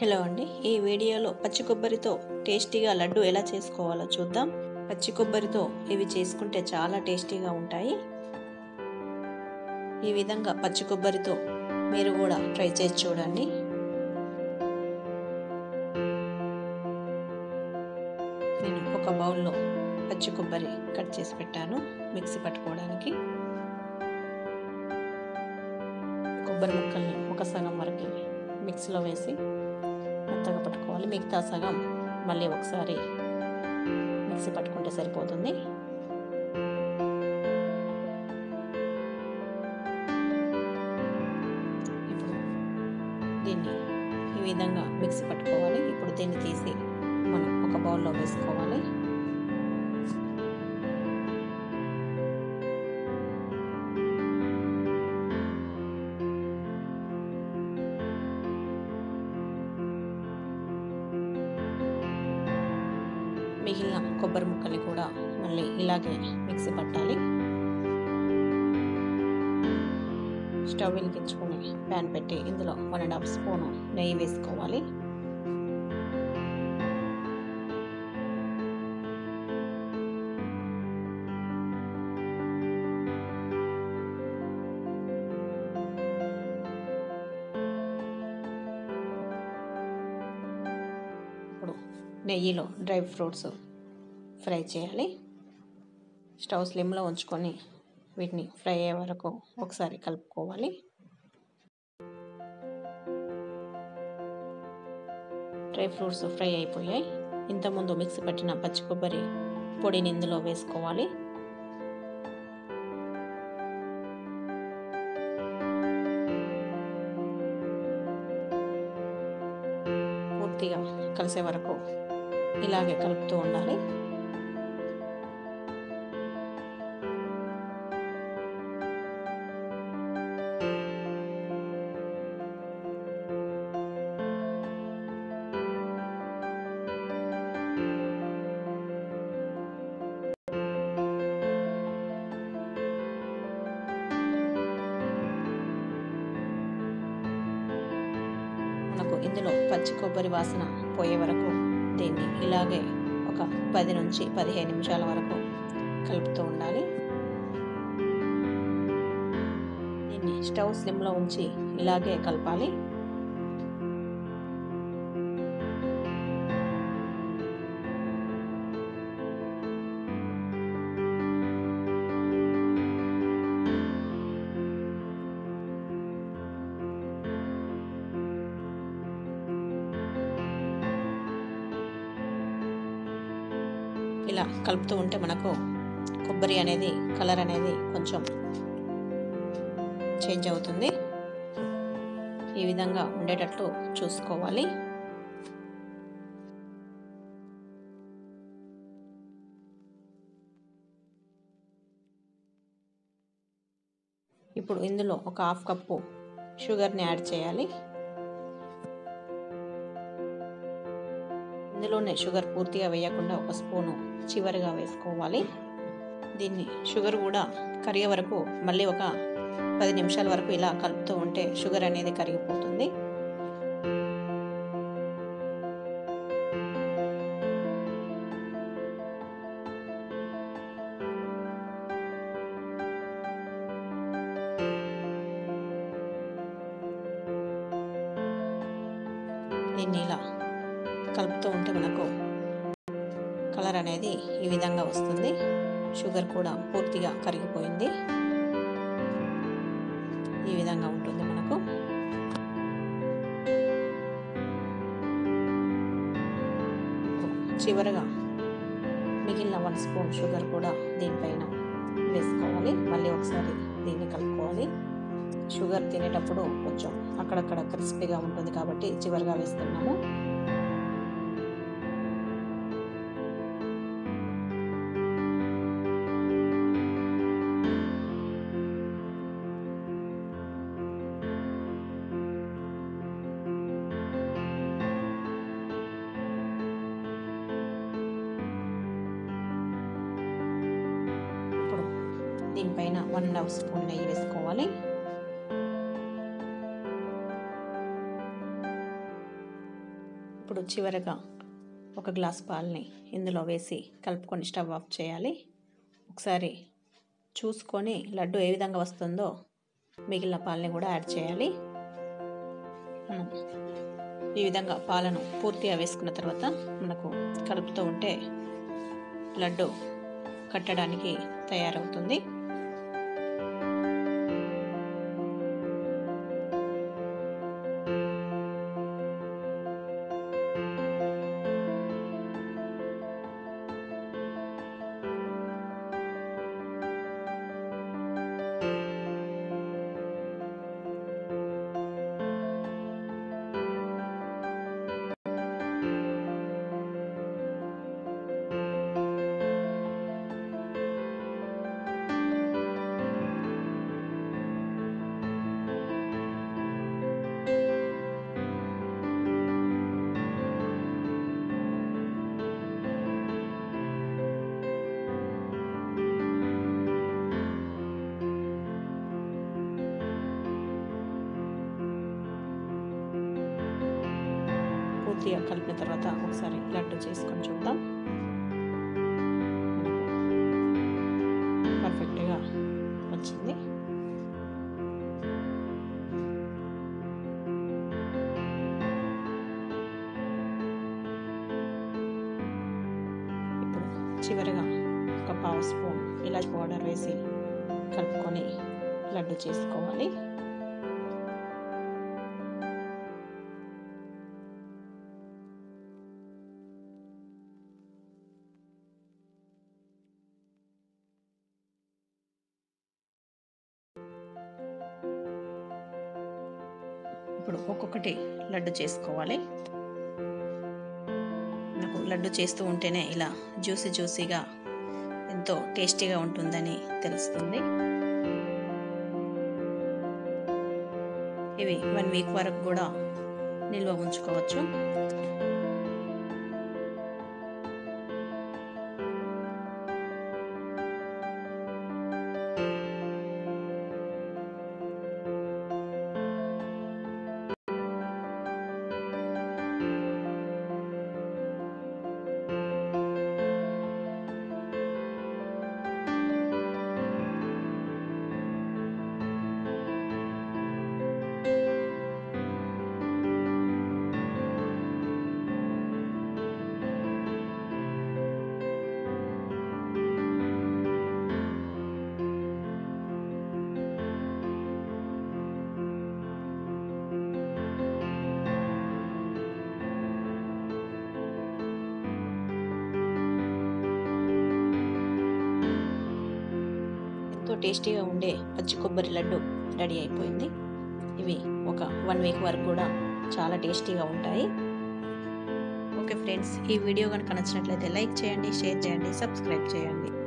hello అండి ఈ వీడియోలో పచ్చి కొబ్బరితో టేస్టీగా లడ్డు ఎలా చేసుకోవాలో చూద్దాం పచ్చి కొబ్బరితో ఇవి చేసుకుంటే చాలా టేస్టీగా ఉంటాయి ఈ విధంగా పచ్చి కొబ్బరితో మీరు కూడా ట్రై చేసి చూడండి నేను ఒక బౌల్లో పచ్చి కొబ్బరి కట్ చేసి పెట్టాను మిక్సీ పట్టుకోవడానికి కొబ్బరి ముక్కల్ని ఒక సగం వరకు మిక్సీలో వేసి మెత్తగా పట్టుకోవాలి మిగతా సగం మళ్ళీ ఒకసారి మిక్సీ పట్టుకుంటే సరిపోతుంది ఇప్పుడు దీన్ని ఈ విధంగా మిక్సీ పట్టుకోవాలి ఇప్పుడు దీన్ని తీసి మనం ఒక బౌల్లో వేసుకోవాలి మిగిలిన కొబ్బరి ముక్కల్ని కూడా మళ్ళీ ఇలాగే మిక్సీ పట్టాలి స్టవ్ వెలిగించుకొని ప్యాన్ పెట్టి ఇందులో వన్ అండ్ హాఫ్ స్పూను నెయ్యి వేసుకోవాలి ఇప్పుడు నెయ్యిలో డ్రై ఫ్రూట్స్ ఫ్రై చేయాలి స్టవ్ స్లిమ్లో ఉంచుకొని వీటిని ఫ్రై అయ్యే వరకు ఒకసారి కలుపుకోవాలి డ్రై ఫ్రూట్స్ ఫ్రై అయిపోయాయి ఇంతకుముందు మిక్సీ పట్టిన పచ్చి కొబ్బరి పొడిని ఇందులో వేసుకోవాలి పూర్తిగా కలిసే వరకు ఇలాగే కలుపుతూ ఉండాలి మనకు ఇందులో పచ్చి కొబ్బరి వాసన పోయే వరకు దీన్ని ఇలాగే ఒక పది నుంచి పదిహేను నిమిషాల వరకు కలుపుతూ ఉండాలి దీన్ని స్టవ్ స్లిమ్లో ఉంచి ఇలాగే కలపాలి ఇలా కలుపుతూ ఉంటే మనకు కొబ్బరి అనేది కలర్ అనేది కొంచెం చేంజ్ అవుతుంది ఈ విధంగా ఉండేటట్లు చూసుకోవాలి ఇప్పుడు ఇందులో ఒక హాఫ్ కప్పు షుగర్ని యాడ్ చేయాలి ఇందులోనే షుగర్ పూర్తిగా వేయకుండా ఒక స్పూను చివరిగా వేసుకోవాలి దీన్ని షుగర్ కూడా కరిగే వరకు మళ్ళీ ఒక పది నిమిషాల వరకు ఇలా కలుపుతూ ఉంటే షుగర్ అనేది కరిగిపోతుంది దీన్ని ఇలా కలుపుతూ ఉంటే మనకు కలర్ అనేది ఈ విధంగా వస్తుంది షుగర్ కూడా పూర్తిగా కరిగిపోయింది ఈ విధంగా ఉంటుంది మనకు చివరగా మిగిలిన వన్ స్పూన్ షుగర్ కూడా దీనిపైన వేసుకోవాలి మళ్ళీ ఒకసారి దీన్ని కలుపుకోవాలి షుగర్ తినేటప్పుడు కొంచెం అక్కడక్కడ క్రిస్పీగా ఉంటుంది కాబట్టి చివరిగా వేస్తున్నాము ఇప్పుడు దీనిపైన వన్ అండ్ హాఫ్ స్పూన్ నెయ్యి వేసుకోవాలి చివరగా ఒక గ్లాస్ పాలని ఇందులో వేసి కలుపుకొని స్టవ్ ఆఫ్ చేయాలి ఒకసారి చూసుకొని లడ్డు ఏ విధంగా వస్తుందో మిగిలిన పాలని కూడా యాడ్ చేయాలి మనం ఈ విధంగా పాలను పూర్తిగా వేసుకున్న తర్వాత మనకు కలుపుతూ ఉంటే లడ్డు కట్టడానికి తయారవుతుంది పూర్తిగా కలిపిన తర్వాత ఒకసారి లడ్డు చేసుకొని చూద్దాం పర్ఫెక్ట్గా వచ్చింది ఇప్పుడు చివరిగా ఒక పావు స్పూన్ ఇలాచి పౌడర్ వేసి కలుపుకొని లడ్డు చేసుకోవాలి ఇప్పుడు ఒక్కొక్కటి లడ్డు చేసుకోవాలి నాకు లడ్డు చేస్తూ ఉంటేనే ఇలా జ్యూసీ జ్యూసీగా ఎంతో టేస్టీగా ఉంటుందని తెలుస్తుంది ఇవి వన్ వీక్ వరకు కూడా నిల్వ ఉంచుకోవచ్చు ఎంతో టేస్టీగా ఉండే పచ్చి కొబ్బరి లడ్డు రెడీ అయిపోయింది ఇవి ఒక వన్ వీక్ వరకు కూడా చాలా టేస్టీగా ఉంటాయి ఓకే ఫ్రెండ్స్ ఈ వీడియో కనుక నచ్చినట్లయితే లైక్ చేయండి షేర్ చేయండి సబ్స్క్రైబ్ చేయండి